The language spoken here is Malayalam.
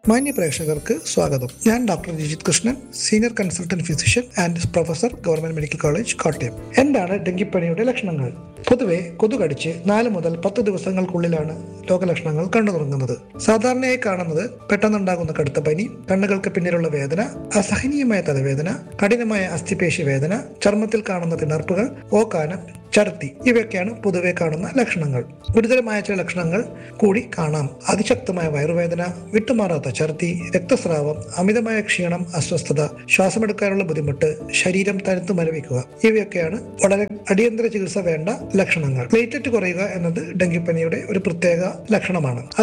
മാന്യ പ്രേക്ഷകർക്ക് സ്വാഗതം ഞാൻ doctor Jijith Krishnan senior consultant physician and professor government medical college Kottayam എന്താണ് ഡെങ്കിപ്പനിയുടെ ലക്ഷണങ്ങൾ പൊതുവെ കൊതു കടിച്ച് നാല് മുതൽ പത്ത് ദിവസങ്ങൾക്കുള്ളിലാണ് രോഗലക്ഷണങ്ങൾ കണ്ടു തുടങ്ങുന്നത് സാധാരണയായി കാണുന്നത് പെട്ടെന്നുണ്ടാകുന്ന കടുത്ത പനി കണ്ണുകൾക്ക് പിന്നിലുള്ള വേദന അസഹനീയമായ തലവേദന കഠിനമായ അസ്ഥിപേശി വേദന ചർമ്മത്തിൽ കാണുന്ന തിണർപ്പുകൾ ഓക്കാനം ഛർദി ഇവയൊക്കെയാണ് പൊതുവെ കാണുന്ന ലക്ഷണങ്ങൾ ഗുരുതരമായ ചില ലക്ഷണങ്ങൾ കൂടി കാണാം അതിശക്തമായ വയറുവേദന വിട്ടുമാറാത്ത ഛർദി രക്തസ്രാവം അമിതമായ ക്ഷീണം അസ്വസ്ഥത ശ്വാസമെടുക്കാനുള്ള ബുദ്ധിമുട്ട് ശരീരം തണുത്തു മരവിക്കുക ഇവയൊക്കെയാണ് വളരെ അടിയന്തര ചികിത്സ വേണ്ട ലക്ഷണങ്ങൾ പ്ലേറ്ററ്റ് കുറയുക എന്നത് ഡെങ്കിപ്പനിയുടെ ഒരു പ്രത്യേക ലക്ഷണമാണ്